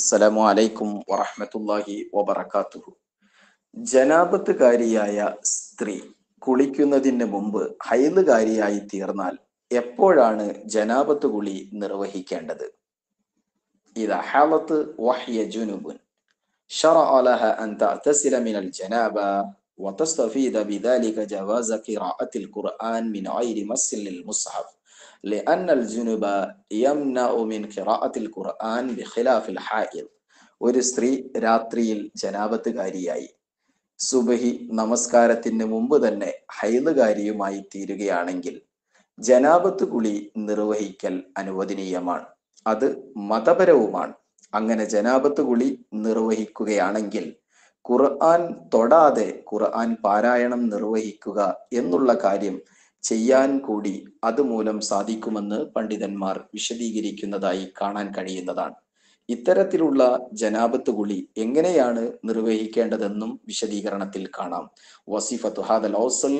അസ്സലാമു അലൈക്കും വറഹ്മത്തുള്ളാഹി വബറകാതുഹു ജനാപത്തുകാരിയായ സ്ത്രീ കുളിക്കുന്നതിന് മുമ്പ് ഹൈലുകാരിയായി തീർന്നാൽ എപ്പോഴാണ് ജനാപത്ത് കുളി നിർവഹിക്കേണ്ടത് إذا حالت وهي جنب شرع لها أن تغتسل من الجنابة وتستفيد بذلك جواز قراءة القرآن من غير مس للمصحف لأن الجنب يمنع من قراءة القرآن بخلاف الحائض ഒരു സ്ത്രീ രാത്രിയിൽ ജനാപത്തുകാരിയായി സുബഹി നമസ്കാരത്തിന് മുമ്പ് തന്നെ ഹൈലുകാരിയുമായി തീരുകയാണെങ്കിൽ ജനാപത്ത് കുളി നിർവഹിക്കൽ അനുവദനീയമാണ് അത് മതപരവുമാണ് അങ്ങനെ ജനാപത്ത് കുളി നിർവഹിക്കുകയാണെങ്കിൽ ഖുർആൻ തൊടാതെ ഖുർആൻ പാരായണം നിർവഹിക്കുക എന്നുള്ള കാര്യം ചെയ്യാൻ കൂടി അതുമൂലം സാധിക്കുമെന്ന് പണ്ഡിതന്മാർ വിശദീകരിക്കുന്നതായി കാണാൻ കഴിയുന്നതാണ് ഇത്തരത്തിലുള്ള ജനാപത്ത് കുളി എങ്ങനെയാണ് നിർവഹിക്കേണ്ടതെന്നും വിശദീകരണത്തിൽ കാണാം വസിഫത്തു ഹാദൽ ഔസൽ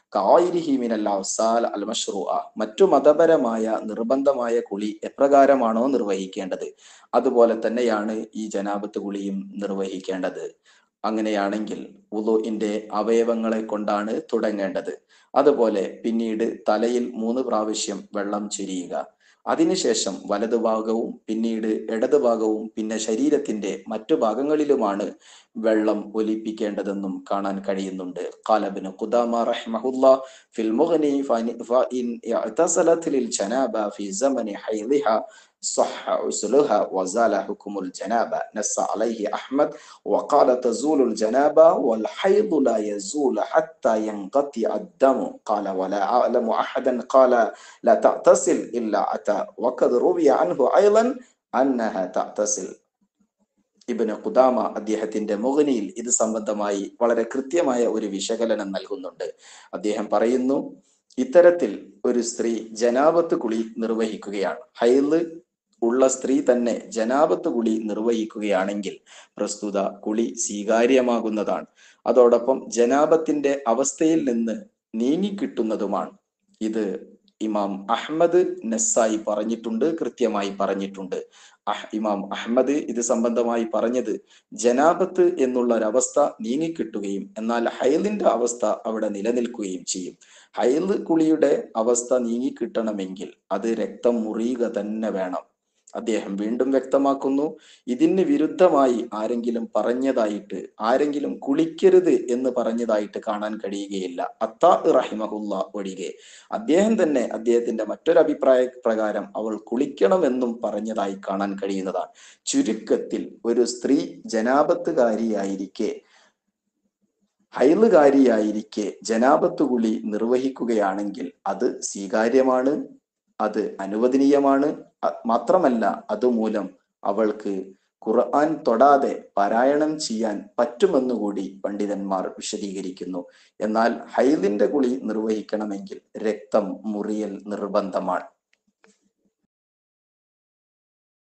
മറ്റു മതപരമായ നിർബന്ധമായ കുളി എപ്രകാരമാണോ നിർവഹിക്കേണ്ടത് അതുപോലെ തന്നെയാണ് ഈ ജനാപത്ത് കുളിയും നിർവഹിക്കേണ്ടത് അങ്ങനെയാണെങ്കിൽ ഉളുഇന്റെ അവയവങ്ങളെ കൊണ്ടാണ് തുടങ്ങേണ്ടത് അതുപോലെ പിന്നീട് തലയിൽ മൂന്ന് പ്രാവശ്യം വെള്ളം ചൊരിയുക അതിനുശേഷം വലതുഭാഗവും പിന്നീട് ഇടതുഭാഗവും പിന്നെ ശരീരത്തിന്റെ മറ്റു ഭാഗങ്ങളിലുമാണ് വെള്ളം ഒലിപ്പിക്കേണ്ടതെന്നും കാണാൻ കഴിയുന്നുണ്ട് ഖാലബിന് ഖുദാമ റഹ്മഹുല്ല ഫിൽ മുഗ്നി ഫഇൻ ഇഅ്തസലത് ലിൽ ജനാബ ഫി സമനി ഹൈദിഹ صح عسلها وزال حكم الجنابة نص عليه أحمد وقال تزول الجنابة والحيض لا يزول حتى ينقطع الدم قال ولا أعلم أحدا قال لا تغتسل إلا أتى وقد روي عنه أيضا أنها تغتسل ഇബിന് ഖുദാമ അദ്ദേഹത്തിന്റെ മുഗനിയിൽ ഇത് സംബന്ധമായി വളരെ കൃത്യമായ ഒരു വിശകലനം നൽകുന്നുണ്ട് അദ്ദേഹം പറയുന്നു ഇത്തരത്തിൽ ഒരു സ്ത്രീ ജനാപത്ത് കുളി നിർവഹിക്കുകയാണ് ഹൈല് ഉള്ള സ്ത്രീ തന്നെ ജനാപത്ത് കുളി നിർവഹിക്കുകയാണെങ്കിൽ പ്രസ്തുത കുളി സ്വീകാര്യമാകുന്നതാണ് അതോടൊപ്പം ജനാപത്തിന്റെ അവസ്ഥയിൽ നിന്ന് നീങ്ങിക്കിട്ടുന്നതുമാണ് ഇത് ഇമാം അഹമ്മദ് നസായി പറഞ്ഞിട്ടുണ്ട് കൃത്യമായി പറഞ്ഞിട്ടുണ്ട് ഇമാം അഹമ്മദ് ഇത് സംബന്ധമായി പറഞ്ഞത് ജനാപത്ത് എന്നുള്ള ഒരവസ്ഥ നീങ്ങിക്കിട്ടുകയും എന്നാൽ ഹൈലിന്റെ അവസ്ഥ അവിടെ നിലനിൽക്കുകയും ചെയ്യും ഹൈല് കുളിയുടെ അവസ്ഥ നീങ്ങിക്കിട്ടണമെങ്കിൽ അത് രക്തം മുറിയുക തന്നെ വേണം അദ്ദേഹം വീണ്ടും വ്യക്തമാക്കുന്നു ഇതിന് വിരുദ്ധമായി ആരെങ്കിലും പറഞ്ഞതായിട്ട് ആരെങ്കിലും കുളിക്കരുത് എന്ന് പറഞ്ഞതായിട്ട് കാണാൻ കഴിയുകയില്ല അത്താ റഹിമഹുല്ല ഒഴികെ അദ്ദേഹം തന്നെ അദ്ദേഹത്തിന്റെ മറ്റൊരു അഭിപ്രായ പ്രകാരം അവൾ കുളിക്കണമെന്നും പറഞ്ഞതായി കാണാൻ കഴിയുന്നതാണ് ചുരുക്കത്തിൽ ഒരു സ്ത്രീ ജനാപത്തുകാരിയായിരിക്കെ ഹൈലുകാരിയായിരിക്കെ ജനാപത്ത് കുളി നിർവഹിക്കുകയാണെങ്കിൽ അത് സ്വീകാര്യമാണ് അത് അനുവദനീയമാണ് മാത്രമല്ല അതുമൂലം അവൾക്ക് ഖുർആൻ തൊടാതെ പാരായണം ചെയ്യാൻ പറ്റുമെന്നുകൂടി പണ്ഡിതന്മാർ വിശദീകരിക്കുന്നു എന്നാൽ ഹൈദിന്റെ കുളി നിർവഹിക്കണമെങ്കിൽ രക്തം മുറിയൽ നിർബന്ധമാണ്